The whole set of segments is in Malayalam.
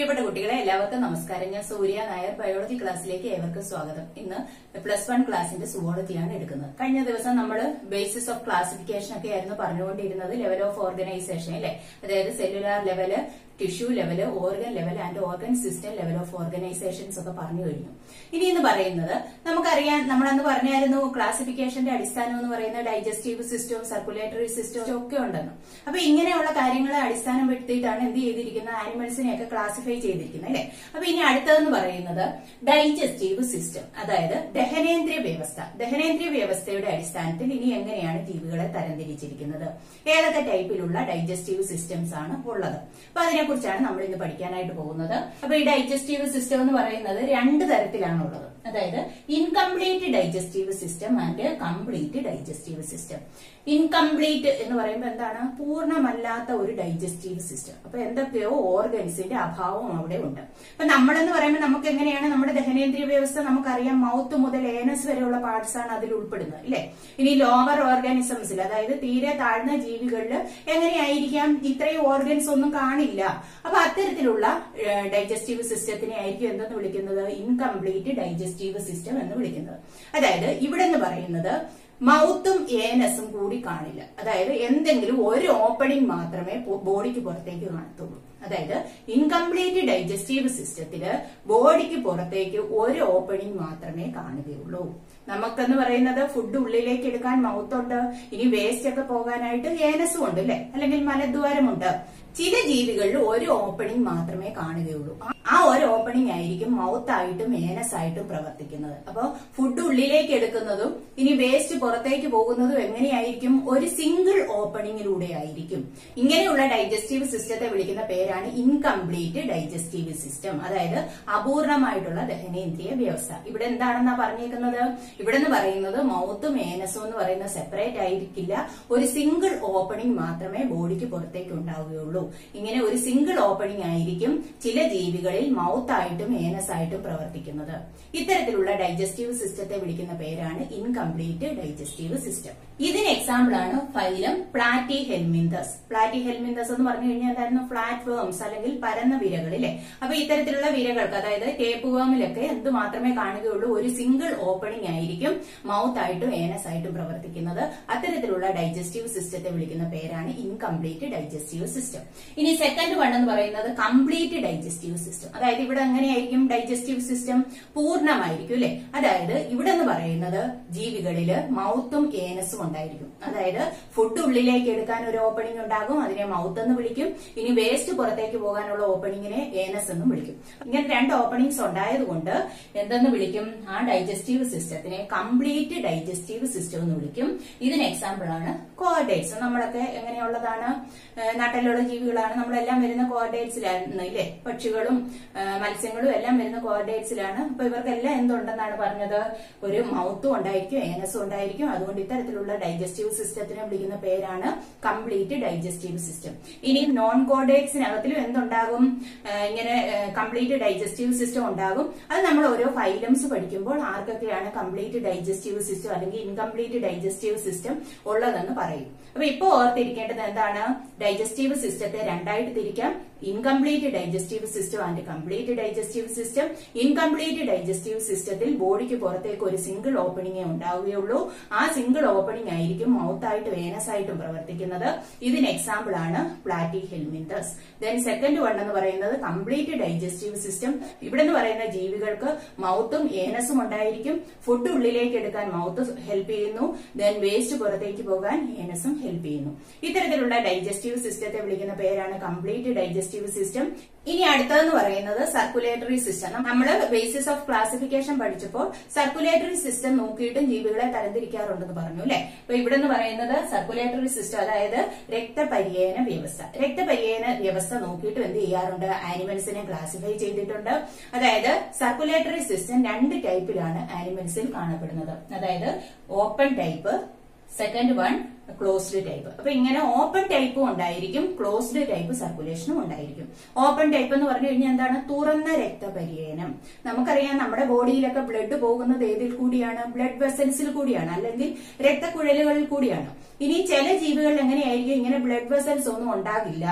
പ്രിയപ്പെട്ട കുട്ടികളെ എല്ലാവർക്കും നമസ്കാരം ഞാൻ സൂര്യ നായർ ബയോളജി ക്ലാസ്സിലേക്ക് ഏവർക്കും സ്വാഗതം ഇന്ന് പ്ലസ് വൺ ക്ലാസിന്റെ സുവോളജിയാണ് എടുക്കുന്നത് കഴിഞ്ഞ ദിവസം നമ്മൾ ബേസിസ് ഓഫ് ക്ലാസിഫിക്കേഷൻ ഒക്കെ ആയിരുന്നു പറഞ്ഞുകൊണ്ടിരുന്നത് ലെവൽ ഓഫ് ഓർഗനൈസേഷൻ അല്ലെ അതായത് cellular level tissue level organ level and organ system level of organisations ഒക്കെ പറഞ്ഞു കഴിഞ്ഞു ഇനി എന്ന് പറയുന്നത് നമുക്കറിയാം നമ്മളന്ന് പറഞ്ഞായിരുന്നു ക്ലാസിഫിക്കേഷന്റെ അടിസ്ഥാനം എന്ന് പറയുന്നത് ഡൈജസ്റ്റീവ് സിസ്റ്റവും സർക്കുലേറ്ററി സിസ്റ്റവും ഒക്കെ ഉണ്ടെന്ന് അപ്പൊ ഇങ്ങനെയുള്ള കാര്യങ്ങളെ അടിസ്ഥാനപ്പെടുത്തിയിട്ടാണ് എന്ത് ചെയ്തിരിക്കുന്നത് ആനിമൽസിനെയൊക്കെ ക്ലാസിഫൈ ചെയ്തിരിക്കുന്നത് അല്ലെ അപ്പൊ ഇനി അടുത്തതെന്ന് പറയുന്നത് ഡൈജസ്റ്റീവ് സിസ്റ്റം അതായത് ദഹനേന്ദ്രിയ വ്യവസ്ഥ ദഹനേന്ദ്രിയ വ്യവസ്ഥയുടെ അടിസ്ഥാനത്തിൽ ഇനി എങ്ങനെയാണ് ജീവികളെ തരംതിരിച്ചിരിക്കുന്നത് ഏതൊക്കെ ടൈപ്പിലുള്ള ഡൈജസ്റ്റീവ് സിസ്റ്റംസ് ആണ് ഉള്ളത് അപ്പൊ അതിനെക്കുറിച്ചാണ് നമ്മൾ ഇന്ന് പഠിക്കാനായിട്ട് പോകുന്നത് അപ്പൊ ഈ ഡൈജസ്റ്റീവ് സിസ്റ്റം എന്ന് പറയുന്നത് രണ്ട് തരത്തിലാണുള്ളത് അതായത് incomplete digestive system and complete digestive system incomplete എന്ന് പറയുമ്പോൾ എന്താണ് പൂർണ്ണമല്ലാത്ത ഒരു ഡൈജസ്റ്റീവ് സിസ്റ്റം അപ്പൊ എന്തൊക്കെയോ ഓർഗൻസിന്റെ അഭാവം അവിടെ ഉണ്ട് അപ്പൊ നമ്മളെന്ന് പറയുമ്പോൾ നമുക്ക് എങ്ങനെയാണ് നമ്മുടെ ദഹനേന്ദ്രിയ വ്യവസ്ഥ നമുക്കറിയാം മൗത്ത് മുതൽ ഏനസ് വരെയുള്ള പാർട്സ് ആണ് അതിൽ ഉൾപ്പെടുന്നത് ഇല്ലേ ഇനി ലോവർ ഓർഗാനിസംസിൽ അതായത് തീരെ താഴ്ന്ന ജീവികളിൽ എങ്ങനെയായിരിക്കാം ഇത്രയും ഓർഗൻസ് ഒന്നും കാണില്ല അപ്പൊ അത്തരത്തിലുള്ള ഡൈജസ്റ്റീവ് സിസ്റ്റത്തിനെ ആയിരിക്കും എന്തെന്ന് വിളിക്കുന്നത് ഇൻകംപ്ലീറ്റ് ഡൈജസ്റ്റീവ് സിസ്റ്റം എന്ന് വിളിക്കുന്നത് അതായത് ഇവിടെ എന്ന് പറയുന്നത് മൗത്തും ഏനസും കൂടി കാണില്ല അതായത് എന്തെങ്കിലും ഒരു ഓപ്പണിംഗ് മാത്രമേ ബോഡിക്ക് പുറത്തേക്ക് കാണത്തുള്ളൂ അതായത് ഇൻകംപ്ലീറ്റ് ഡൈജസ്റ്റീവ് സിസ്റ്റത്തില് ബോഡിക്ക് പുറത്തേക്ക് ഒരു ഓപ്പണിംഗ് മാത്രമേ കാണുകയുള്ളൂ നമുക്കെന്ന് പറയുന്നത് ഫുഡ് ഉള്ളിലേക്ക് എടുക്കാൻ മൗത്തുണ്ട് ഇനി വേസ്റ്റ് ഒക്കെ പോകാനായിട്ട് ഏനസും ഉണ്ട് അല്ലെ അല്ലെങ്കിൽ മലദ്വാരമുണ്ട് ചില ജീവികളിൽ ഒരു ഓപ്പണിംഗ് മാത്രമേ കാണുകയുള്ളൂ ആ ഒരു ഓപ്പണിംഗ് ആയിരിക്കും മൗത്ത് ആയിട്ടും ഏനസ് ആയിട്ടും പ്രവർത്തിക്കുന്നത് അപ്പൊ ഫുഡ് ഉള്ളിലേക്ക് എടുക്കുന്നതും ഇനി വേസ്റ്റ് പുറത്തേക്ക് പോകുന്നതും എങ്ങനെയായിരിക്കും ഒരു സിംഗിൾ ഓപ്പണിംഗിലൂടെ ആയിരിക്കും ഇങ്ങനെയുള്ള ഡൈജസ്റ്റീവ് സിസ്റ്റത്തെ വിളിക്കുന്ന പേരാണ് ഇൻകംപ്ലീറ്റ് ഡൈജസ്റ്റീവ് സിസ്റ്റം അതായത് അപൂർണമായിട്ടുള്ള ദഹനേന്ദ്രിയ വ്യവസ്ഥ ഇവിടെ എന്താണെന്നാ പറഞ്ഞേക്കുന്നത് ഇവിടെ നിന്ന് പറയുന്നത് മൗത്തും ഏനസും എന്ന് പറയുന്ന സെപ്പറേറ്റ് ആയിരിക്കില്ല ഒരു സിംഗിൾ ഓപ്പണിംഗ് മാത്രമേ ബോഡിക്ക് പുറത്തേക്ക് ഉണ്ടാവുകയുള്ളൂ ഇങ്ങനെ ഒരു സിംഗിൾ ഓപ്പണിംഗ് ആയിരിക്കും ചില ജീവികളിൽ മൗത്ത് ആയിട്ടും ഏനസ് ആയിട്ടും പ്രവർത്തിക്കുന്നത് ഇത്തരത്തിലുള്ള ഡൈജസ്റ്റീവ് സിസ്റ്റത്തെ വിളിക്കുന്ന പേരാണ് ഇൻകംപ്ലീറ്റ് ഡൈജസ്റ്റീവ് സിസ്റ്റം ഇതിന് എക്സാമ്പിൾ ആണ് phylum platyhelminthes platyhelminthes എന്ന് പറഞ്ഞു കഴിഞ്ഞാൽ എന്തായിരുന്നു ഫ്ലാറ്റ് വേംസ് അല്ലെങ്കിൽ പരന്ന വിരകൾ ഇല്ലേ അപ്പൊ ഇത്തരത്തിലുള്ള വിരകൾക്ക് അതായത് ടേപ്പ് വേമിലൊക്കെ എന്ത് മാത്രമേ കാണുകയുള്ളൂ ഒരു സിംഗിൾ ഓപ്പണിംഗ് ആയിരിക്കും മൗത്ത് ആയിട്ടും ഏനസ് ആയിട്ടും പ്രവർത്തിക്കുന്നത് അത്തരത്തിലുള്ള ഡൈജസ്റ്റീവ് സിസ്റ്റത്തെ വിളിക്കുന്ന പേരാണ് ഇൻകംപ്ലീറ്റ് ഡൈജസ്റ്റീവ് സിസ്റ്റം ഇനി സെക്കൻഡ് വൺ എന്ന് പറയുന്നത് കംപ്ലീറ്റ് ഡൈജസ്റ്റീവ് സിസ്റ്റം അതായത് ഇവിടെ എങ്ങനെയായിരിക്കും ഡൈജസ്റ്റീവ് സിസ്റ്റം പൂർണ്ണമായിരിക്കും അല്ലെ അതായത് ഇവിടെ എന്ന് പറയുന്നത് ജീവികളില് മൗത്തും ഏനസും ഉണ്ടായിരിക്കും അതായത് ഫുഡ് ഉള്ളിലേക്ക് എടുക്കാൻ ഒരു ഓപ്പണിംഗ് ഉണ്ടാകും അതിനെ മൗത്ത് എന്ന് വിളിക്കും ഇനി വേസ്റ്റ് പുറത്തേക്ക് പോകാനുള്ള ഓപ്പണിംഗിനെ ഏനസ് എന്നും വിളിക്കും ഇങ്ങനെ രണ്ട് ഓപ്പണിംഗ്സ് ഉണ്ടായതുകൊണ്ട് എന്തെന്ന് വിളിക്കും ആ ഡൈജസ്റ്റീവ് സിസ്റ്റത്തിനെ കംപ്ലീറ്റ് ഡൈജസ്റ്റീവ് സിസ്റ്റം എന്ന് വിളിക്കും ഇതിന് എക്സാമ്പിൾ ആണ് കോർഡേറ്റ്സ് നമ്മളൊക്കെ എങ്ങനെയുള്ളതാണ് നാട്ടിലുള്ള ജീവികളാണ് നമ്മളെല്ലാം വരുന്ന കോർഡേറ്റ്സിലാണ് ഇല്ലേ പക്ഷികളും മത്സ്യങ്ങളും എല്ലാം വരുന്ന കോർഡേറ്റ്സിലാണ് അപ്പൊ ഇവർക്കെല്ലാം എന്തുണ്ടെന്നാണ് പറഞ്ഞത് ഒരു മൗത്തും ഉണ്ടായിരിക്കും ഏനസും ഉണ്ടായിരിക്കും അതുകൊണ്ട് ഇത്തരത്തിലുള്ള ഡൈജസ്റ്റീവ് സിസ്റ്റത്തിനെ വിളിക്കുന്ന പേരാണ് കംപ്ലീറ്റ് ഡൈജസ്റ്റീവ് സിസ്റ്റം ഇനി നോൺ കോർഡേറ്റ്സിനകത്തിലും എന്തുണ്ടാകും ഇങ്ങനെ കംപ്ലീറ്റ് ഡൈജസ്റ്റീവ് സിസ്റ്റം ഉണ്ടാകും അത് നമ്മൾ ഓരോ ഫൈലംസ് പഠിക്കുമ്പോൾ ആർക്കൊക്കെയാണ് കംപ്ലീറ്റ് ഡൈജസ്റ്റീവ് സിസ്റ്റം അല്ലെങ്കിൽ ഇൻകംപ്ലീറ്റ് ഡൈജസ്റ്റീവ് സിസ്റ്റം ഉള്ളതെന്ന് പറയും അപ്പൊ ഇപ്പൊ ഓർത്തിരിക്കേണ്ടത് എന്താണ് ഡൈജസ്റ്റീവ് സിസ്റ്റത്തെ രണ്ടായിട്ട് തിരിക്കാം incomplete digestive system and complete digestive system incomplete digestive സിസ്റ്റത്തിൽ ബോഡിക്ക് പുറത്തേക്ക് ഒരു സിംഗിൾ ഓപ്പണിംഗേ ഉണ്ടാവുകയുള്ളൂ ആ സിംഗിൾ ഓപ്പണിംഗ് ആയിരിക്കും മൗത്ത് ആയിട്ട് വേനസ് ആയിട്ടും പ്രവർത്തിക്കുന്നത് ഇതിന് എക്സാമ്പിൾ ആണ് platyhelminthes then second one എന്ന് പറയുന്നത് കംപ്ലീറ്റ് ഡൈജസ്റ്റീവ് സിസ്റ്റം ഇവിടെ എന്ന് പറയുന്ന ജീവികൾക്ക് മൗത്തും ഏനസും ഉണ്ടായിരിക്കും ഫുഡ് ഉള്ളിലേക്ക് എടുക്കാൻ മൗത്ത് ഹെൽപ്പ് ചെയ്യുന്നു ദെൻ വേസ്റ്റ് പുറത്തേക്ക് പോകാൻ ഏനസും ഹെൽപ്പ് ചെയ്യുന്നു ഇത്തരത്തിലുള്ള ഡൈജസ്റ്റീവ് സിസ്റ്റത്തെ വിളിക്കുന്ന പേരാണ് കംപ്ലീറ്റ് ഡൈജസ്റ്റീവ് സിസ്റ്റം ഇനി അടുത്തതെന്ന് പറയുന്നത് സർക്കുലേറ്ററി സിസ്റ്റം നമ്മൾ ബേസിസ് ഓഫ് ക്ലാസിഫിക്കേഷൻ പഠിച്ചപ്പോൾ സർക്കുലേറ്ററി സിസ്റ്റം നോക്കിയിട്ടും ജീവികളെ തരംതിരിക്കാറുണ്ടെന്ന് പറഞ്ഞു അല്ലെ അപ്പൊ ഇവിടെ എന്ന് പറയുന്നത് സർക്കുലേറ്ററി സിസ്റ്റം അതായത് രക്തപര്യന വ്യവസ്ഥ രക്തപര്യന വ്യവസ്ഥ നോക്കിയിട്ടും എന്ത് ചെയ്യാറുണ്ട് ആനിമൽസിനെ ക്ലാസിഫൈ ചെയ്തിട്ടുണ്ട് അതായത് സർക്കുലേറ്ററി സിസ്റ്റം രണ്ട് ടൈപ്പിലാണ് ആനിമൽസിൽ കാണപ്പെടുന്നത് അതായത് open type second one closed type അപ്പൊ ഇങ്ങനെ ഓപ്പൺ ടൈപ്പും ഉണ്ടായിരിക്കും ക്ലോസ്ഡ് ടൈപ്പ് സർക്കുലേഷനും ഉണ്ടായിരിക്കും ഓപ്പൺ ടൈപ്പ് എന്ന് പറഞ്ഞു കഴിഞ്ഞാൽ എന്താണ് തുറന്ന രക്തപര്യനം നമുക്കറിയാം നമ്മുടെ ബോഡിയിലൊക്കെ ബ്ലഡ് പോകുന്നത് ഏതിൽ കൂടിയാണ് ബ്ലഡ് വെസൽസിൽ കൂടിയാണ് അല്ലെങ്കിൽ രക്തക്കുഴലുകളിൽ കൂടിയാണ് ഇനി ചില ജീവികളിൽ എങ്ങനെയായിരിക്കും ഇങ്ങനെ ബ്ലഡ് വെസൽസ് ഒന്നും ഉണ്ടാകില്ല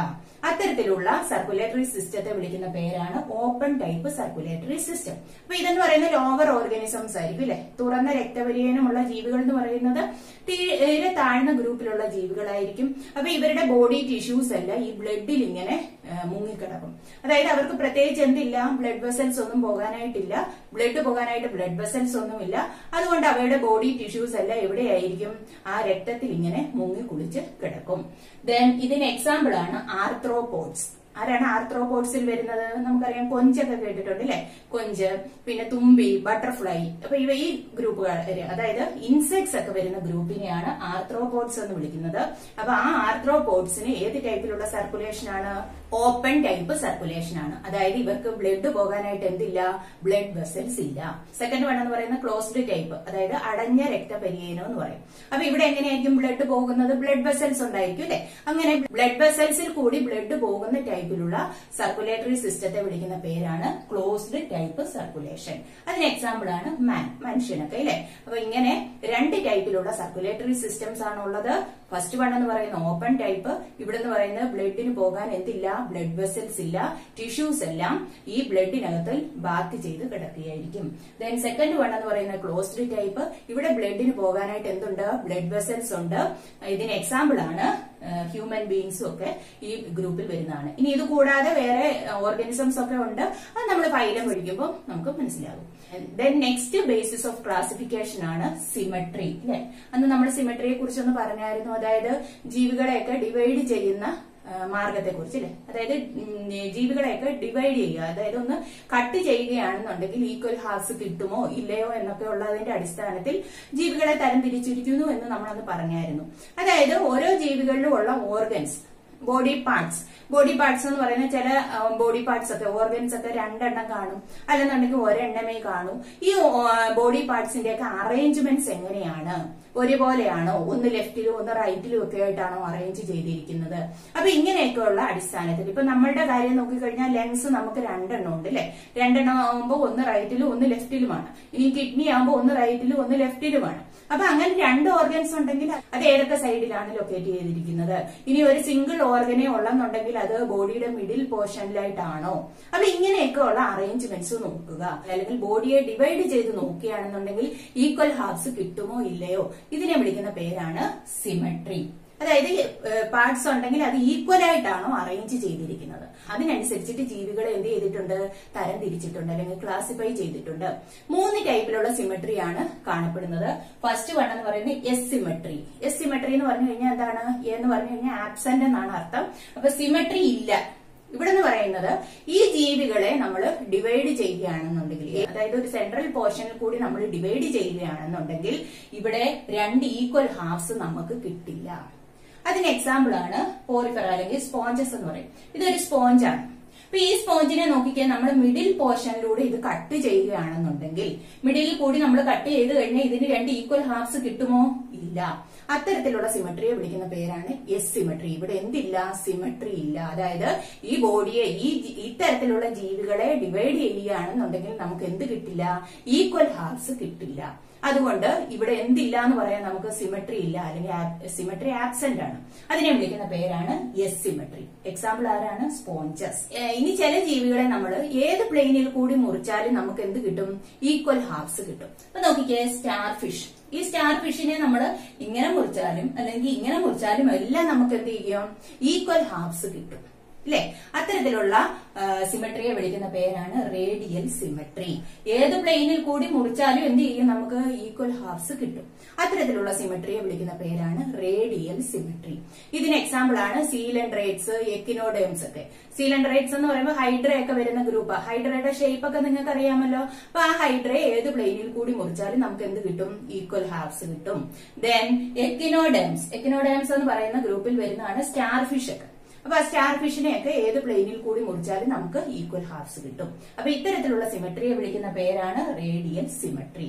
അത്തരത്തിലുള്ള സർക്കുലേറ്ററി സിസ്റ്റത്തെ വിളിക്കുന്ന പേരാണ് ഓപ്പൺ ടൈപ്പ് സർക്കുലേറ്ററി സിസ്റ്റം അപ്പൊ ഇതെന്ന് പറയുന്ന ലോവർ ഓർഗാനിസംസ് ആയിരിക്കും അല്ലെ തുറന്ന രക്തപരിചയനമുള്ള ജീവികൾ എന്ന് പറയുന്നത് തീരെ താഴ്ന്ന ഗ്രൂപ്പിലുള്ള ജീവികളായിരിക്കും അപ്പൊ ഇവരുടെ ബോഡി ടിഷ്യൂസ് എല്ലാം ഈ ബ്ലഡിൽ ഇങ്ങനെ ആ, മുങ്ങിക്കിടക്കും അതായത് അവർക്ക് പ്രത്യേകിച്ച് എന്തില്ല ബ്ലഡ് വെസൽസ് ഒന്നും പോകാനായിട്ടില്ല ബ്ലഡ് പോകാനായിട്ട് ബ്ലഡ് വെസൽസ് ഒന്നുമില്ല അതുകൊണ്ട് അവയുടെ ബോഡി ടിഷ്യൂസ് എല്ലാം എവിടെയായിരിക്കും ആ രക്തത്തിൽ ഇങ്ങനെ മുങ്ങി കുളിച്ച് കിടക്കും ദെൻ ഇതിന് എക്സാമ്പിൾ ആണ് ആർത്രോപോഡ്സ് ആരാണ് ആർത്രോപോഡ്സിൽ വരുന്നത് നമുക്കറിയാം കൊഞ്ചൊക്കെ കേട്ടിട്ടുണ്ട് അല്ലെ കൊഞ്ച് പിന്നെ തുമ്പി ബട്ടർഫ്ലൈ അപ്പൊ ഇവ ഈ ഗ്രൂപ്പുകൾ അതായത് ഇൻസെക്ട്സ് ഒക്കെ വരുന്ന ഗ്രൂപ്പിനെയാണ് ആർത്രോപോഡ്സ് എന്ന് വിളിക്കുന്നത് അപ്പൊ ആ ആർത്രോപോഡ്സിന് ഏത് ടൈപ്പിലുള്ള സർക്കുലേഷൻ ആണ് ഓപ്പൺ ടൈപ്പ് സർക്കുലേഷൻ ആണ് അതായത് ഇവർക്ക് ബ്ലഡ് പോകാനായിട്ട് എന്തില്ല ബ്ലഡ് വെസൽസ് ഇല്ല സെക്കൻഡ് വൺ എന്ന് പറയുന്നത് ക്ലോസ്ഡ് ടൈപ്പ് അതായത് അടഞ്ഞ രക്തപര്യനം എന്ന് പറയും അപ്പൊ ഇവിടെ എങ്ങനെയായിരിക്കും ബ്ലഡ് പോകുന്നത് ബ്ലഡ് വെസൽസ് ഉണ്ടായിരിക്കും അല്ലെ അങ്ങനെ ബ്ലഡ് വെസൽസിൽ കൂടി ബ്ലഡ് പോകുന്ന ടൈപ്പിലുള്ള സർക്കുലേറ്ററി സിസ്റ്റത്തെ വിളിക്കുന്ന പേരാണ് ക്ലോസ്ഡ് ടൈപ്പ് സർക്കുലേഷൻ അതിന് എക്സാമ്പിൾ ആണ് മാൻ മനുഷ്യനൊക്കെ അല്ലെ അപ്പൊ ഇങ്ങനെ രണ്ട് ടൈപ്പിലുള്ള സർക്കുലേറ്ററി സിസ്റ്റംസ് ആണ് ഉള്ളത് ഫസ്റ്റ് വൺ എന്ന് പറയുന്ന ഓപ്പൺ ടൈപ്പ് ഇവിടെ എന്ന് പറയുന്നത് ബ്ലഡിന് പോകാൻ എന്തില്ല ബ്ലഡ് വെസൽസ് ഇല്ല ടിഷ്യൂസ് എല്ലാം ഈ ബ്ലഡിനകത്ത് ബാത്ത് ചെയ്ത് കിടക്കുകയായിരിക്കും ദെൻ സെക്കൻഡ് വൺ എന്ന് പറയുന്ന ക്ലോസ്ഡ് ടൈപ്പ് ഇവിടെ ബ്ലഡിന് പോകാനായിട്ട് എന്തുണ്ട് ബ്ലഡ് വെസൽസ് ഉണ്ട് ഇതിന് എക്സാമ്പിൾ ആണ് ഹ്യൂമൻ ബീങ്സും ഒക്കെ ഈ ഗ്രൂപ്പിൽ വരുന്നതാണ് ഇനി ഇത് കൂടാതെ വേറെ ഓർഗാനിസംസ് ഒക്കെ ഉണ്ട് അത് നമ്മൾ ഫൈലം പഠിക്കുമ്പോൾ നമുക്ക് മനസ്സിലാകും then next basis of classification ആണ് സിമെട്രി അല്ലെ അന്ന് നമ്മൾ സിമെട്രിയെ കുറിച്ചൊന്ന് പറഞ്ഞായിരുന്നു അതായത് ജീവികളെയൊക്കെ ഡിവൈഡ് ചെയ്യുന്ന മാർഗത്തെ കുറിച്ച് അല്ലെ അതായത് ഉം, ജീവികളെയൊക്കെ ഡിവൈഡ് ചെയ്യുക അതായത് ഒന്ന് കട്ട് ചെയ്യുകയാണെന്നുണ്ടെങ്കിൽ ഈക്വൽ ഹാർസ് കിട്ടുമോ ഇല്ലയോ എന്നൊക്കെ ഉള്ളതിന്റെ അടിസ്ഥാനത്തിൽ ജീവികളെ തരം തിരിച്ചിരിക്കുന്നു എന്ന് നമ്മളന്ന് പറഞ്ഞായിരുന്നു അതായത് ഓരോ ജീവികളിലും ഉള്ള organs body parts body parts എന്ന് പറയുന്ന ചില ബോഡി പാർട്സ് ഒക്കെ ഓർഗൻസ് ഒക്കെ രണ്ടെണ്ണം കാണും അല്ലെന്നുണ്ടെങ്കിൽ ഒരെണ്ണമേ കാണൂ ഈ ബോഡി പാർട്സിന്റെ ഒക്കെ അറേഞ്ച്മെന്റ്സ് എങ്ങനെയാണ് ഒരുപോലെയാണോ ഒന്ന് ലെഫ്റ്റിലും ഒന്ന് റൈറ്റിലും ഒക്കെ ആയിട്ടാണോ അറേഞ്ച് ചെയ്തിരിക്കുന്നത് അപ്പൊ ഇങ്ങനെയൊക്കെയുള്ള അടിസ്ഥാനത്തിൽ ഇപ്പൊ നമ്മളുടെ കാര്യം നോക്കിക്കഴിഞ്ഞാൽ ലെങ്സ് നമുക്ക് രണ്ടെണ്ണം ഉണ്ട് അല്ലെ രണ്ടെണ്ണം ആകുമ്പോൾ ഒന്ന് റൈറ്റിലും ഒന്ന് ലെഫ്റ്റിലുമാണ് ഇനി കിഡ്നി ആകുമ്പോൾ ഒന്ന് റൈറ്റിലും ഒന്ന് ലെഫ്റ്റിലുമാണ് അപ്പൊ അങ്ങനെ രണ്ട് ഓർഗൻസ് ഉണ്ടെങ്കിൽ അത് ഏതൊക്കെ സൈഡിലാണ് ലൊക്കേറ്റ് ചെയ്തിരിക്കുന്നത് ഇനി ഒരു സിംഗിൾ ഓർഗനെ ഉള്ളെന്നുണ്ടെങ്കിൽ അത് ബോഡിയുടെ മിഡിൽ പോർഷനിലായിട്ടാണോ അപ്പൊ ഇങ്ങനെയൊക്കെ ഉള്ള അറേഞ്ച്മെന്റ്സ് നോക്കുക അല്ലെങ്കിൽ ബോഡിയെ ഡിവൈഡ് ചെയ്ത് നോക്കുകയാണെന്നുണ്ടെങ്കിൽ ഈക്വൽ ഹാഫ്സ് കിട്ടുമോ ഇല്ലയോ ഇതിനെ വിളിക്കുന്ന പേരാണ് സിമെട്രി അതായത് പാർട്സ് ഉണ്ടെങ്കിൽ അത് ഈക്വൽ ആയിട്ടാണോ അറേഞ്ച് ചെയ്തിരിക്കുന്നത് അതിനനുസരിച്ചിട്ട് ജീവികളെ എന്ത് ചെയ്തിട്ടുണ്ട് തരം തിരിച്ചിട്ടുണ്ട് അല്ലെങ്കിൽ ക്ലാസിഫൈ ചെയ്തിട്ടുണ്ട് മൂന്ന് ടൈപ്പിലുള്ള സിമെട്രിയാണ് കാണപ്പെടുന്നത് ഫസ്റ്റ് വൺ എന്ന് പറയുന്നത് എസ് സിമെട്രി എസ് സിമെട്രി എന്ന് പറഞ്ഞു കഴിഞ്ഞാൽ എന്താണ് എ എന്ന് പറഞ്ഞു കഴിഞ്ഞാൽ ആബ്സെന്റ് എന്നാണ് അർത്ഥം അപ്പൊ സിമെട്രി ഇല്ല ഇവിടെ എന്ന് പറയുന്നത് ഈ ജീവികളെ നമ്മൾ ഡിവൈഡ് ചെയ്യുകയാണെന്നുണ്ടെങ്കിൽ അതായത് ഒരു സെൻട്രൽ പോർഷനിൽ കൂടി നമ്മൾ ഡിവൈഡ് ചെയ്യുകയാണെന്നുണ്ടെങ്കിൽ ഇവിടെ രണ്ട് ഈക്വൽ ഹാഫ്സ് നമുക്ക് കിട്ടില്ല അതിന് എക്സാമ്പിൾ ആണ് പോറിഫെറ അല്ലെങ്കിൽ സ്പോഞ്ചസ് എന്ന് പറയും ഇതൊരു സ്പോഞ്ചാണ് അപ്പൊ ഈ സ്പോഞ്ചിനെ നോക്കിക്കാൻ നമ്മൾ മിഡിൽ പോർഷനിലൂടെ ഇത് കട്ട് ചെയ്യുകയാണെന്നുണ്ടെങ്കിൽ മിഡിലിൽ കൂടി നമ്മൾ കട്ട് ചെയ്ത് കഴിഞ്ഞാൽ ഇതിന് രണ്ട് ഈക്വൽ ഹാഫ്സ് കിട്ടുമോ ഇല്ല അത്തരത്തിലുള്ള സിമെട്രിയെ വിളിക്കുന്ന പേരാണ് എസ് സിമെട്രി ഇവിടെ എന്തില്ല സിമെട്രി ഇല്ല അതായത് ഈ ബോഡിയെ ഈ ജി- ഇത്തരത്തിലുള്ള ജീവികളെ ഡിവൈഡ് ചെയ്യുകയാണെന്നുണ്ടെങ്കിൽ നമുക്ക് എന്ത് കിട്ടില്ല ഈക്വൽ ഹാഫ്സ് കിട്ടില്ല അതുകൊണ്ട് ഇവിടെ എന്തില്ല എന്ന് പറയാൻ നമുക്ക് സിമെട്രി ഇല്ല അല്ലെങ്കിൽ സിമെട്രി ആബ്സെന്റ് ആണ് അതിനെ വിളിക്കുന്ന പേരാണ് എസ് സിമെട്രി എക്സാമ്പിൾ ആരാണ് സ്പോഞ്ചസ് ഇനി ചില ജീവികളെ നമ്മൾ ഏത് പ്ലെയിനിൽ കൂടി മുറിച്ചാലും നമുക്ക് എന്ത് കിട്ടും ഈക്വൽ ഹാഫ്സ് കിട്ടും അപ്പൊ നോക്കിക്കേ സ്റ്റാർ ഫിഷ് ഈ സ്റ്റാർ ഫിഷിനെ നമ്മൾ ഇങ്ങനെ മുറിച്ചാലും അല്ലെങ്കിൽ ഇങ്ങനെ മുറിച്ചാലും എല്ലാം നമുക്ക് എന്ത് ചെയ്യും ഈക്വൽ ഹാഫ്സ് കിട്ടും അല്ലെ അത്തരത്തിലുള്ള സിമെട്രിയെ വിളിക്കുന്ന പേരാണ് റേഡിയൽ സിമെട്രി ഏത് പ്ലെയിനിൽ കൂടി മുറിച്ചാലും എന്ത് ചെയ്യും നമുക്ക് ഈക്വൽ ഹാഫ്സ് കിട്ടും അത്തരത്തിലുള്ള സിമെട്രിയെ വിളിക്കുന്ന പേരാണ് റേഡിയൽ സിമെട്രി ഇതിന് എക്സാമ്പിൾ ആണ് സീലൻഡ്രേറ്റ്സ് എക്കിനോഡേംസ് ഒക്കെ സീലൻഡ്രേറ്റ്സ് എന്ന് പറയുമ്പോൾ ഹൈഡ്ര ഒക്കെ വരുന്ന ഗ്രൂപ്പ് ഹൈഡ്രയുടെ ഷേപ്പ് ഒക്കെ നിങ്ങൾക്ക് അറിയാമല്ലോ അപ്പൊ ആ ഹൈഡ്ര ഏത് പ്ലെയിനിൽ കൂടി മുറിച്ചാലും നമുക്ക് എന്ത് കിട്ടും ഈക്വൽ ഹാഫ്സ് കിട്ടും ദെൻ എക്കിനോഡേംസ് എക്കിനോഡേംസ് എന്ന് പറയുന്ന ഗ്രൂപ്പിൽ വരുന്നതാണ് സ്റ്റാർ ഫിഷ് ഒക്കെ അപ്പൊ ആ സ്റ്റാർ ഫിഷിനെയൊക്കെ ഏത് പ്ലെയിനിൽ കൂടി മുറിച്ചാലും നമുക്ക് ഈക്വൽ ഹാഫ്സ് കിട്ടും അപ്പൊ ഇത്തരത്തിലുള്ള സിമെട്രിയെ വിളിക്കുന്ന പേരാണ് radial symmetry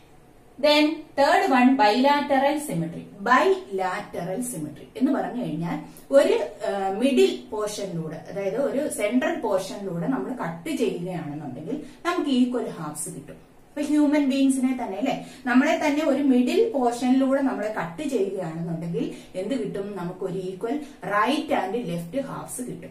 then third one bilateral symmetry bilateral symmetry എന്ന് പറഞ്ഞു കഴിഞ്ഞാൽ ഒരു മിഡിൽ പോർഷനിലൂടെ അതായത് ഒരു സെൻട്രൽ പോർഷനിലൂടെ നമ്മൾ കട്ട് ചെയ്യുകയാണെന്നുണ്ടെങ്കിൽ നമുക്ക് ഈക്വൽ ഹാഫ്സ് കിട്ടും ഇപ്പൊ ഹ്യൂമൻ ബീങ്സിനെ തന്നെ അല്ലെ നമ്മളെ തന്നെ ഒരു മിഡിൽ പോർഷനിലൂടെ നമ്മളെ കട്ട് ചെയ്യുകയാണെന്നുണ്ടെങ്കിൽ എന്ത് കിട്ടും നമുക്ക് ഒരു equal right and left halves കിട്ടും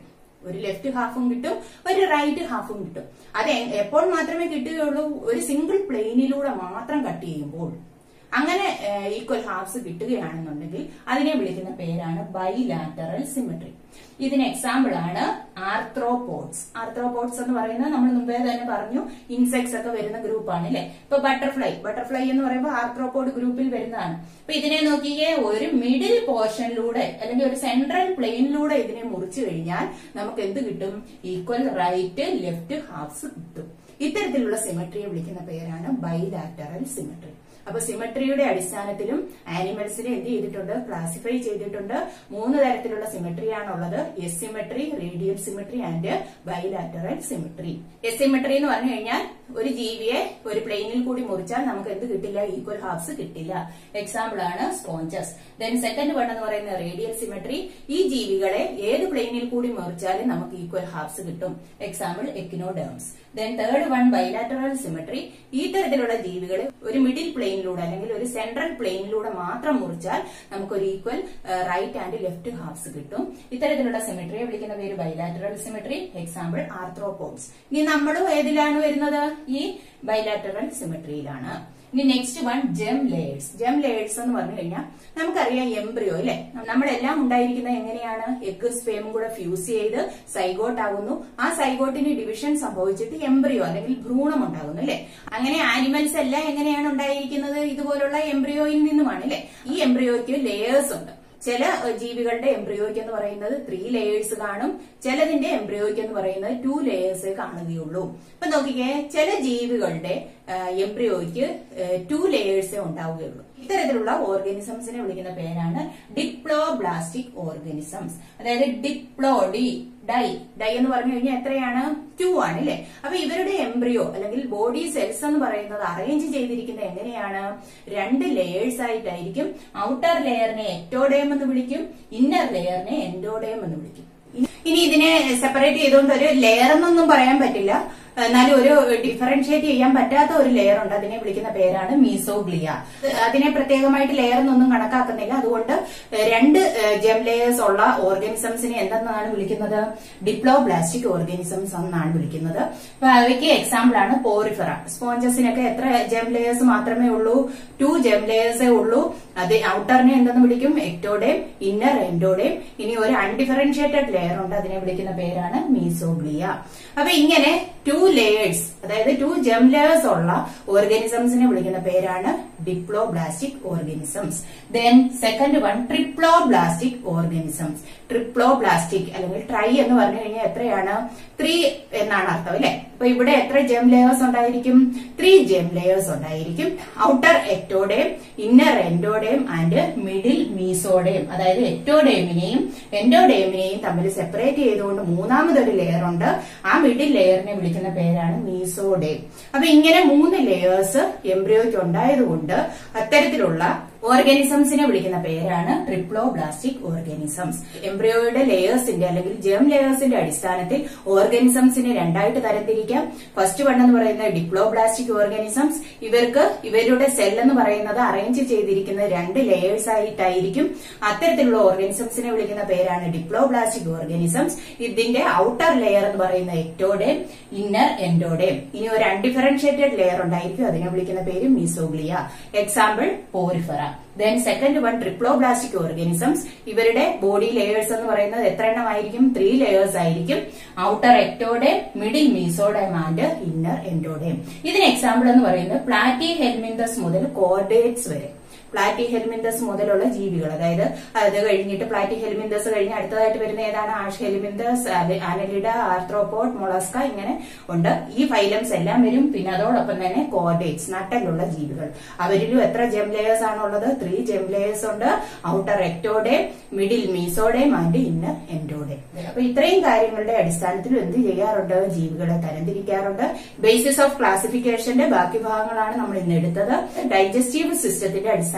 ഒരു ലെഫ്റ്റ് ഹാഫും കിട്ടും ഒരു റൈറ്റ് ഹാഫും കിട്ടും അത് എ- എപ്പോൾ മാത്രമേ കിട്ടുകയുള്ളൂ ഒരു സിംഗിൾ പ്ലെയിനിലൂടെ മാത്രം കട്ട് ചെയ്യുമ്പോൾ അങ്ങനെ ഈക്വൽ ഹാഫ്സ് കിട്ടുകയാണെന്നുണ്ടെങ്കിൽ അതിനെ വിളിക്കുന്ന പേരാണ് ബൈലാറ്ററൽ സിമെട്രി ഇതിന് എക്സാമ്പിൾ ആണ് ആർത്രോപോഡ്സ് ആർത്രോപോഡ്സ് എന്ന് പറയുന്നത് നമ്മൾ മുമ്പേ തന്നെ പറഞ്ഞു ഇൻസെക്ട്സ് ഒക്കെ വരുന്ന ഗ്രൂപ്പാണ് അല്ലെ ഇപ്പൊ ബട്ടർഫ്ലൈ ബട്ടർഫ്ലൈ എന്ന് പറയുമ്പോൾ ആർത്രോപോഡ് ഗ്രൂപ്പിൽ വരുന്നതാണ് അപ്പൊ ഇതിനെ നോക്കിയേ ഒരു മിഡിൽ പോർഷനിലൂടെ അല്ലെങ്കിൽ ഒരു സെൻട്രൽ പ്ലെയിനിലൂടെ ഇതിനെ മുറിച്ചു കഴിഞ്ഞാൽ നമുക്ക് എന്ത് കിട്ടും ഈക്വൽ റൈറ്റ് ലെഫ്റ്റ് ഹാഫ്സ് കിട്ടും ഇത്തരത്തിലുള്ള സിമെട്രിയെ വിളിക്കുന്ന പേരാണ് ബൈലാറ്ററൽ സിമെട്രി അപ്പൊ സിമെട്രിയുടെ അടിസ്ഥാനത്തിലും ആനിമൽസിനെ എന്ത് ചെയ്തിട്ടുണ്ട് ക്ലാസിഫൈ ചെയ്തിട്ടുണ്ട് മൂന്ന് തരത്തിലുള്ള സിമെട്രിയാണുള്ളത് asymmetry radial symmetry and bilateral symmetry asymmetry എന്ന് പറഞ്ഞു കഴിഞ്ഞാൽ ഒരു ജീവിയെ ഒരു പ്ലെയിനിൽ കൂടി മുറിച്ചാൽ നമുക്ക് എന്ത് കിട്ടില്ല ഈക്വൽ ഹാഫ്സ് കിട്ടില്ല എക്സാമ്പിൾ ആണ് സ്പോഞ്ചസ് ദെൻ സെക്കൻഡ് വൺ എന്ന് പറയുന്ന റേഡിയൽ സിമെട്രി ഈ ജീവികളെ ഏത് പ്ലെയിനിൽ കൂടി മുറിച്ചാലും നമുക്ക് ഈക്വൽ ഹാഫ്സ് കിട്ടും example echinoderms then third one bilateral symmetry ഈ തരത്തിലുള്ള ജീവികളെ ഒരു മിഡിൽ പ്ലെയിനിലൂടെ അല്ലെങ്കിൽ ഒരു സെൻട്രൽ പ്ലെയിനിലൂടെ മാത്രം മുറിച്ചാൽ നമുക്ക് ഒരു equal right and left halves കിട്ടും ഇത്തരത്തിലുള്ള സിമെട്രിയെ വിളിക്കുന്ന പേര് ബൈലാറ്ററൽ സിമെട്രി എക്സാമ്പിൾ ആർത്രോപോഡ്സ് ഇനി നമ്മളും ഏതിലാണ് വരുന്നത് ഈ ബൈലാറ്ററൽ സിമെട്രിയിലാണ് ഇനി next one germ layers germ layers എന്ന് പറഞ്ഞു കഴിഞ്ഞാൽ നമുക്കറിയാം എംബ്രിയോ അല്ലെ നമ്മളെല്ലാം ഉണ്ടായിരിക്കുന്നത് എങ്ങനെയാണ് എഗ് സ്പേമും കൂടെ ഫ്യൂസ് ചെയ്ത് സൈഗോട്ട് ആകുന്നു ആ സൈഗോട്ടിന് ഡിവിഷൻ സംഭവിച്ചിട്ട് എംബ്രിയോ അല്ലെങ്കിൽ ഭ്രൂണം ഉണ്ടാകുന്നു അല്ലെ അങ്ങനെ ആനിമൽസ് എല്ലാം എങ്ങനെയാണ് ഉണ്ടായിരിക്കുന്നത് ഇതുപോലുള്ള എംബ്രിയോയിൽ നിന്നുമാണ് അല്ലെ ഈ എംബ്രിയോയ്ക്ക് ലേയേഴ്സ് ഉണ്ട് ചില ഏഹ്, ജീവികളുടെ എംബ്രിയോയ്ക്ക് എന്ന് പറയുന്നത് ത്രീ ലെയേഴ്സ് കാണും ചിലതിന്റെ എംബ്രിയോയ്ക്ക് എന്ന് പറയുന്നത് ടു ലെയേഴ്സേ കാണുകയുള്ളൂ അപ്പൊ നോക്കിക്കേ ചില ജീവികളുടെ എംബ്രിയോയ്ക്ക് ടു ലെയേഴ്സേ ഉണ്ടാവുകയുള്ളൂ ഇത്തരത്തിലുള്ള ഓർഗാനിസംസിനെ വിളിക്കുന്ന പേരാണ് ഡിപ്ലോബ്ലാസ്റ്റിക് ഓർഗാനിസംസ് അതായത് ഡിപ്ലോ ഡി ഡൈ ഡൈ എന്ന് പറഞ്ഞു കഴിഞ്ഞാൽ എത്രയാണ് ടു ആണ് അല്ലെ അപ്പൊ ഇവരുടെ എംബ്രിയോ അല്ലെങ്കിൽ ബോഡി സെൽസ് എന്ന് പറയുന്നത് അറേഞ്ച് ചെയ്തിരിക്കുന്നത് എങ്ങനെയാണ് രണ്ട് ലെയേഴ്സ് ആയിട്ടായിരിക്കും ഔട്ടർ ലെയറിനെ എക്ടോഡേം എന്ന് വിളിക്കും ഇന്നർ ലെയറിനെ എൻഡോഡേം എന്ന് വിളിക്കും ഇനി ഇതിനെ സെപ്പറേറ്റ് ചെയ്തുകൊണ്ട് ഒരു ലെയർ എന്നൊന്നും പറയാൻ പറ്റില്ല എന്നാലും ഒരു ഡിഫറൻഷിയേറ്റ് ചെയ്യാൻ പറ്റാത്ത ഒരു ലെയർ ഉണ്ട് അതിനെ വിളിക്കുന്ന പേരാണ് മീസോഗ്ലിയ അതിനെ പ്രത്യേകമായിട്ട് ലെയർ എന്നൊന്നും കണക്കാക്കുന്നില്ല അതുകൊണ്ട് രണ്ട് ജെം ലെയേഴ്സ് ഉള്ള ഓർഗാനിസംസിനെ എന്തെന്നാണ് വിളിക്കുന്നത് ഡിപ്ലോബ്ലാസ്റ്റിക് ഓർഗാനിസംസ് എന്നാണ് വിളിക്കുന്നത് അപ്പൊ അവയ്ക്ക് എക്സാമ്പിൾ ആണ് പോറിഫറ സ്പോഞ്ചസിനൊക്കെ എത്ര ജെം ലെയേഴ്സ് മാത്രമേ ഉള്ളൂ ടു ജെം ലെയേഴ്സേ ഉള്ളൂ അത് ഔട്ടറിനെ എന്തെന്ന് വിളിക്കും എക്ടോഡേം ഇന്നർ എൻഡോഡേം ഇനി ഒരു അൺഡിഫറൻഷിയേറ്റഡ് ലെയർ ഉണ്ട് അതിനെ വിളിക്കുന്ന പേരാണ് മീസോഗ്ലിയ അപ്പൊ ഇങ്ങനെ ടു ലെയേഴ്സ് അതായത് ടു ജെം ലെയേഴ്സ് ഉള്ള ഓർഗാനിസംസിനെ വിളിക്കുന്ന പേരാണ് diploblastic organisms then second one triploblastic organisms triploblastic അല്ലെങ്കിൽ ട്രൈ എന്ന് പറഞ്ഞു കഴിഞ്ഞാൽ എത്രയാണ് ത്രീ എന്നാണ് അർത്ഥം അല്ലെ അപ്പൊ ഇവിടെ എത്ര ജെം ലെയേഴ്സ് ഉണ്ടായിരിക്കും ത്രീ ജെം ലെയേഴ്സ് ഉണ്ടായിരിക്കും outer ectoderm inner endoderm and middle mesoderm അതായത് എക്ടോഡേമിനെയും എൻഡോഡേമിനെയും തമ്മിൽ സെപ്പറേറ്റ് ചെയ്തുകൊണ്ട് മൂന്നാമതൊരു ലെയർ ഉണ്ട് ആ മിഡിൽ ലെയറിനെ വിളിക്കുന്ന പേരാണ് മീസോഡേം അപ്പൊ ഇങ്ങനെ മൂന്ന് ലെയേഴ്സ് എംബ്രിയോയ്ക്ക് ഉണ്ടായതുകൊണ്ട് അത്തരത്തിലുള്ള ഓർഗാനിസംസിനെ വിളിക്കുന്ന പേരാണ് ട്രിപ്ലോബ്ലാസ്റ്റിക് ഓർഗാനിസംസ് എംബ്രിയോയുടെ ലെയേഴ്സിന്റെ അല്ലെങ്കിൽ ജെം ലെയേഴ്സിന്റെ അടിസ്ഥാനത്തിൽ ഓർഗാനിസംസിനെ രണ്ടായിട്ട് തരംതിരിക്കാം ഫസ്റ്റ് വൺ എന്ന് പറയുന്നത് ഡിപ്ലോബ്ലാസ്റ്റിക് ഓർഗാനിസംസ് ഇവർക്ക് ഇവരുടെ സെൽ എന്ന് പറയുന്നത് അറേഞ്ച് ചെയ്തിരിക്കുന്ന രണ്ട് ലെയേഴ്സ് ആയിട്ടായിരിക്കും അത്തരത്തിലുള്ള ഓർഗാനിസംസിനെ വിളിക്കുന്ന പേരാണ് ഡിപ്ലോബ്ലാസ്റ്റിക് ഓർഗാനിസംസ് ഇതിന്റെ ഔട്ടർ ലെയർ എന്ന് പറയുന്ന എക്ടോഡേം ഇന്നർ എൻഡോഡേം ഇനി ഒരു അൺഡിഫറൻഷിയേറ്റഡ് ലെയർ ഉണ്ടായിരിക്കും അതിനെ വിളിക്കുന്ന പേര് mesoglea example porifera then second one triploblastic organisms ഇവരുടെ ബോഡി ലെയേഴ്സ് എന്ന് പറയുന്നത് എത്ര എണ്ണം ആയിരിക്കും ത്രീ ലെയേഴ്സ് ആയിരിക്കും outer ectoderm middle mesoderm and inner endoderm ഇതിന് എക്സാമ്പിൾ എന്ന് പറയുന്നത് പ്ലാറ്റി ഹെൽമിന്തസ് മുതൽ കോർഡേറ്റ്സ് വരെ പ്ലാറ്റി ഹെൽമിന്തസ് മുതലുള്ള ജീവികൾ അതായത് അത് കഴിഞ്ഞിട്ട് പ്ലാറ്റി ഹെൽമിന്തസ് കഴിഞ്ഞ് അടുത്തതായിട്ട് വരുന്ന ഏതാണ് aschelminthes annelida arthropod mollusca ഇങ്ങനെ ഉണ്ട് ഈ ഫൈലംസ് എല്ലാം വരും പിന്നെ അതോടൊപ്പം തന്നെ കോർഡേറ്റ്സ് നട്ടലുള്ള ജീവികൾ അവരിലും എത്ര ജെം ലെയേഴ്സ് ആണുള്ളത് ത്രീ ജെം ലെയേഴ്സ് ഉണ്ട് outer ectoderm middle mesoderm and inner endoderm അപ്പൊ ഇത്രയും കാര്യങ്ങളുടെ അടിസ്ഥാനത്തിൽ എന്ത് ചെയ്യാറുണ്ട് ജീവികളെ തരംതിരിക്കാറുണ്ട് ബേസിസ് ഓഫ് ക്ലാസിഫിക്കേഷന്റെ ബാക്കി ഭാഗങ്ങളാണ് നമ്മൾ ഇന്ന് എടുത്തത് ഡൈജസ്റ്റീവ് സിസ്റ്റത്തിന്റെ അടിസ്ഥാനത്തിൽ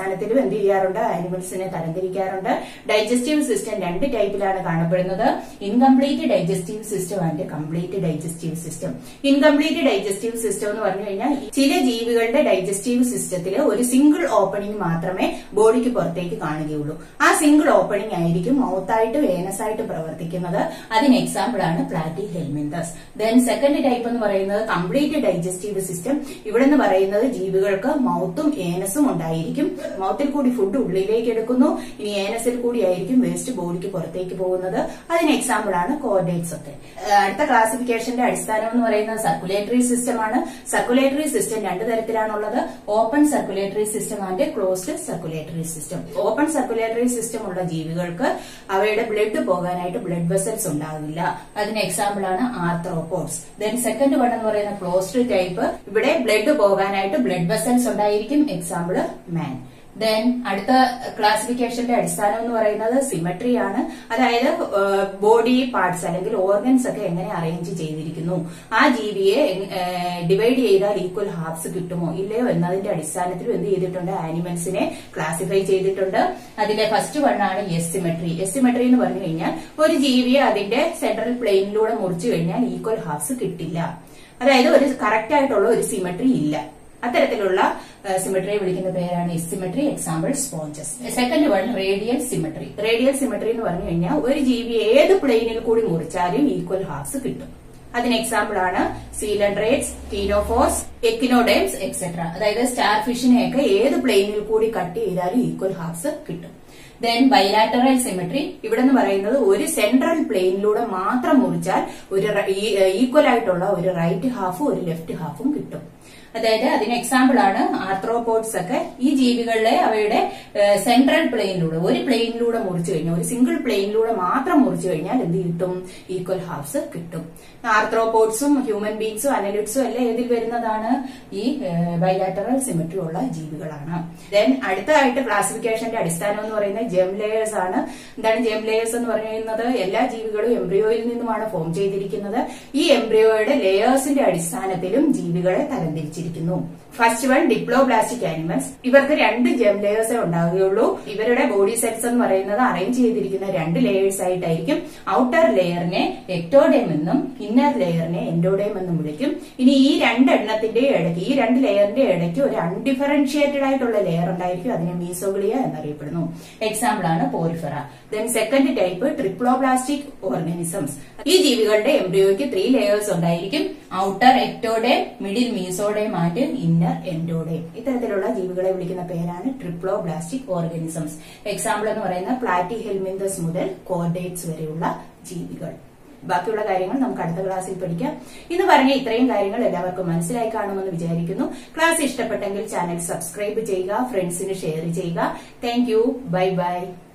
അടിസ്ഥാനത്തിലും എന്ത് ചെയ്യാറുണ്ട് ആനിമൽസിനെ തരംതിരിക്കാറുണ്ട് ഡൈജസ്റ്റീവ് സിസ്റ്റം രണ്ട് ടൈപ്പിലാണ് കാണപ്പെടുന്നത് incomplete digestive system and complete digestive system incomplete digestive system എന്ന് പറഞ്ഞു കഴിഞ്ഞാൽ ചില ജീവികളുടെ ഡൈജസ്റ്റീവ് സിസ്റ്റത്തിൽ ഒരു സിംഗിൾ ഓപ്പണിംഗ് മാത്രമേ ബോഡിക്ക് പുറത്തേക്ക് കാണുകയുള്ളൂ ആ സിംഗിൾ ഓപ്പണിംഗ് ആയിരിക്കും മൗത്തായിട്ട് വേനസായിട്ട് പ്രവർത്തിക്കുന്നത് അതിന് എക്സാമ്പിൾ ആണ് platyhelminthes then second type എന്ന് പറയുന്നത് കംപ്ലീറ്റ് ഡൈജസ്റ്റീവ് സിസ്റ്റം ഇവിടെ നിന്ന് പറയുന്നത് ജീവികൾക്ക് മൗത്തും ഏനസും ഉണ്ടായിരിക്കും മൗത്തിൽ കൂടി ഫുഡ് ഉള്ളിലേക്ക് എടുക്കുന്നു ഇനി ഏനസിൽ കൂടി ആയിരിക്കും വേസ്റ്റ് ബോഡിക്ക് പുറത്തേക്ക് പോകുന്നത് അതിന് എക്സാമ്പിൾ ആണ് കോർഡേറ്റ്സ് ഒക്കെ ഏഹ് അടുത്ത ക്ലാസിഫിക്കേഷന്റെ അടിസ്ഥാനം എന്ന് പറയുന്നത് സർക്കുലേറ്ററി സിസ്റ്റം ആണ് സർക്കുലേറ്ററി സിസ്റ്റം രണ്ട് തരത്തിലാണുള്ളത് open circulatory system and closed circulatory system open circulatory system ഉള്ള ജീവികൾക്ക് അവയുടെ ബ്ലഡ് പോകാനായിട്ട് ബ്ലഡ് വെസൽസ് ഉണ്ടാകില്ല അതിന് എക്സാമ്പിൾ ആണ് ആർത്രോപോഡ്സ് ദെൻ സെക്കൻഡ് വൺ എന്ന് പറയുന്ന ക്ലോസ്ഡ് ടൈപ്പ് ഇവിടെ ബ്ലഡ് പോകാനായിട്ട് ബ്ലഡ് വെസൽസ് ഉണ്ടായിരിക്കും എക്സാമ്പിൾ മാൻ ദെൻ അടുത്ത ക്ലാസിഫിക്കേഷന്റെ അടിസ്ഥാനം എന്ന് പറയുന്നത് സിമട്രി ആണ് അതായത് ബോഡി പാർട്സ് അല്ലെങ്കിൽ ഓർഗൻസ് ഒക്കെ എങ്ങനെ അറേഞ്ച് ചെയ്തിരിക്കുന്നു ആ ജീവിയെ ഡിവൈഡ് ചെയ്താൽ ഈക്വൽ ഹാഫ്സ് കിട്ടുമോ ഇല്ലയോ എന്നതിന്റെ അടിസ്ഥാനത്തിൽ എന്ത് ചെയ്തിട്ടുണ്ട് ആനിമൽസിനെ ക്ലാസിഫൈ ചെയ്തിട്ടുണ്ട് അതിന്റെ ഫസ്റ്റ് വൺ ആണ് എസ് സിമട്രി എസ് സിമട്രി എന്ന് പറഞ്ഞു കഴിഞ്ഞാൽ ഒരു ജീവിയെ അതിന്റെ സെൻട്രൽ പ്ലെയിനിലൂടെ മുറിച്ചു കഴിഞ്ഞാൽ ഈക്വൽ ഹാഫ്സ് കിട്ടില്ല അതായത് ഒരു കറക്റ്റ് ആയിട്ടുള്ള ഒരു സിമട്രി ഇല്ല അത്തരത്തിലുള്ള സിമെട്രിയെ വിളിക്കുന്ന പേരാണ് symmetry example sponges second one radial symmetry radial symmetry എന്ന് പറഞ്ഞു കഴിഞ്ഞാൽ ഒരു ജീവി ഏത് പ്ലെയിനിൽ കൂടി മുറിച്ചാലും ഈക്വൽ ഹാഫ്സ് കിട്ടും അതിന് എക്സാമ്പിൾ ആണ് സീലൻഡ്രേറ്റ്സ് ടീനോഫോസ് എക്കിനോഡൈംസ് എക്സെട്ര അതായത് സ്റ്റാർ ഫിഷിനെയൊക്കെ ഏത് പ്ലെയിനിൽ കൂടി കട്ട് ചെയ്താലും ഈക്വൽ ഹാഫ്സ് കിട്ടും ദെൻ ബൈലാറ്ററൽ സിമെട്രി ഇവിടെ നിന്ന് പറയുന്നത് ഒരു സെൻട്രൽ പ്ലെയിനിലൂടെ മാത്രം മുറിച്ചാൽ ഒരു ഈക്വൽ ആയിട്ടുള്ള ഒരു റൈറ്റ് ഹാഫും ഒരു ലെഫ്റ്റ് ഹാഫും കിട്ടും അതായത് അതിന് എക്സാമ്പിൾ ആണ് ആർത്രോപോഡ്സ് ഒക്കെ ഈ ജീവികളിലെ അവയുടെ സെൻട്രൽ പ്ലെയിനിലൂടെ ഒരു പ്ലെയിനിലൂടെ മുറിച്ചു കഴിഞ്ഞാൽ ഒരു സിംഗിൾ പ്ലെയിനിലൂടെ മാത്രം മുറിച്ചു കഴിഞ്ഞാൽ എന്ത് കിട്ടും ഈക്വൽ ഹാഫ്സ് കിട്ടും ആർത്രോപോഡ്സും ഹ്യൂമൻ ബീങ്സും അനലിറ്റ്സും എല്ലാം ഏതിൽ വരുന്നതാണ് ഈ ബൈലാറ്ററൽ സിമെട്രി ഉള്ള ജീവികളാണ് ദെൻ അടുത്തതായിട്ട് ക്ലാസിഫിക്കേഷന്റെ അടിസ്ഥാനം എന്ന് പറയുന്നത് ജെം ലെയേഴ്സ് ആണ് എന്താണ് ജെം ലെയേഴ്സ് എന്ന് പറയുന്നത് എല്ലാ ജീവികളും എംബ്രിയോയിൽ നിന്നുമാണ് ഫോം ചെയ്തിരിക്കുന്നത് ഈ എംബ്രിയോയുടെ ലെയേഴ്സിന്റെ അടിസ്ഥാനത്തിലും ജീവികളെ തരംതിരിച്ചിരിക്കുന്നു ഫസ്റ്റ് വൺ ഡിപ്ലോബ്ലാസ്റ്റിക് ആനിമൽസ് ഇവർക്ക് രണ്ട് ജെം ലെയേഴ്സേ ഉണ്ടാവുകയുള്ളൂ ഇവരുടെ ബോഡി സെൽസ് എന്ന് പറയുന്നത് അറേഞ്ച് ചെയ്തിരിക്കുന്ന രണ്ട് ലെയേഴ്സ് ആയിട്ടായിരിക്കും ഔട്ടർ ലെയറിനെ എക്ടോഡേം എന്നും ഇന്നർ ലെയറിനെ എൻഡോഡേം എന്നും വിളിക്കും ഇനി ഈ രണ്ടെണ്ണത്തിന്റെ ഇടയ്ക്ക് ഈ രണ്ട് ലെയറിന്റെ ഇടയ്ക്ക് ഒരു അൺഡിഫറൻഷിയേറ്റഡ് ആയിട്ടുള്ള ലെയർ ഉണ്ടായിരിക്കും അതിനെ മീസോഗ്ലിയ എന്നറിയപ്പെടുന്നു എക്സാമ്പിൾ ആണ് porifera then second type triploblastic organisms ഈ ജീവികളുടെ എംബ്രിയോയ്ക്ക് ത്രീ ലെയേഴ്സ് ഉണ്ടായിരിക്കും outer ectoderm middle mesoderm and inner endoderm ഇത്തരത്തിലുള്ള ജീവികളെ വിളിക്കുന്ന പേരാണ് ട്രിപ്ലോബ്ലാസ്റ്റിക് ഓർഗാനിസംസ് എക്സാമ്പിൾ എന്ന് പറയുന്ന പ്ലാറ്റി ഹെൽമിന്തസ് മുതൽ കോർഡേറ്റ്സ് വരെയുള്ള ജീവികൾ ബാക്കിയുള്ള കാര്യങ്ങൾ നമുക്ക് അടുത്ത ക്ലാസ്സിൽ പഠിക്കാം ഇന്ന് പറഞ്ഞ ഇത്രയും കാര്യങ്ങൾ എല്ലാവർക്കും മനസ്സിലായി കാണുമെന്ന് വിചാരിക്കുന്നു ക്ലാസ് ഇഷ്ടപ്പെട്ടെങ്കിൽ ചാനൽ സബ്സ്ക്രൈബ് ചെയ്യുക ഫ്രണ്ട്സിന് ഷെയർ ചെയ്യുക താങ്ക് യു ബൈ ബൈ